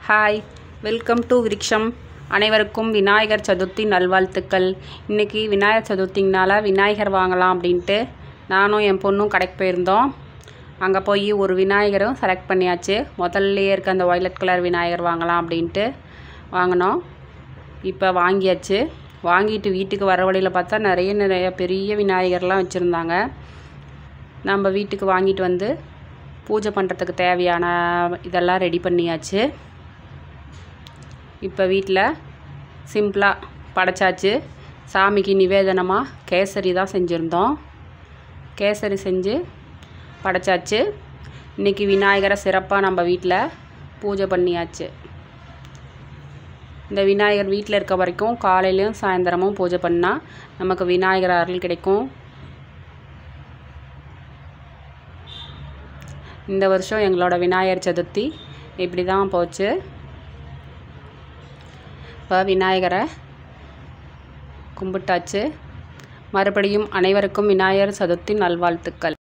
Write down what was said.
hi welcome to விருக்ஷம் அனைவருக்கும் விநாயகர் சதுர்த்தி நல்வாழ்த்துக்கள் இன்றைக்கி விநாயகர் சதுர்த்திங்கனால விநாயகர் வாங்கலாம் அப்படின்ட்டு நானும் என் பொண்ணும் கடைக்கு போயிருந்தோம் அங்கே போய் ஒரு விநாயகரும் செலக்ட் பண்ணியாச்சு முதல்லையே இருக்க அந்த ஒய்லட் கலர் விநாயகர் வாங்கலாம் அப்படின்ட்டு வாங்கினோம் இப்போ வாங்கியாச்சு வாங்கிட்டு வீட்டுக்கு வர வழியில் பார்த்தா நிறைய நிறைய பெரிய விநாயகர்லாம் வச்சுருந்தாங்க நம்ம வீட்டுக்கு வாங்கிட்டு வந்து பூஜை பண்ணுறதுக்கு தேவையான இதெல்லாம் ரெடி பண்ணியாச்சு இப்போ வீட்டில் சிம்பிளாக படைச்சாச்சு சாமிக்கு நிவேதனமாக கேசரி தான் செஞ்சுருந்தோம் கேசரி செஞ்சு படைச்சாச்சு இன்றைக்கி விநாயகரை சிறப்பாக நம்ம வீட்டில் பூஜை பண்ணியாச்சு இந்த விநாயகர் வீட்டில் இருக்க வரைக்கும் காலையிலையும் சாயந்தரமும் பூஜை பண்ணால் நமக்கு விநாயகர் அருள் கிடைக்கும் இந்த வருஷம் எங்களோட விநாயகர் சதுர்த்தி இப்படி தான் போச்சு இப்போ விநாயகரை கும்பிட்டாச்சு மறுபடியும் அனைவருக்கும் விநாயகர் சதுர்த்தி நல்வாழ்த்துக்கள்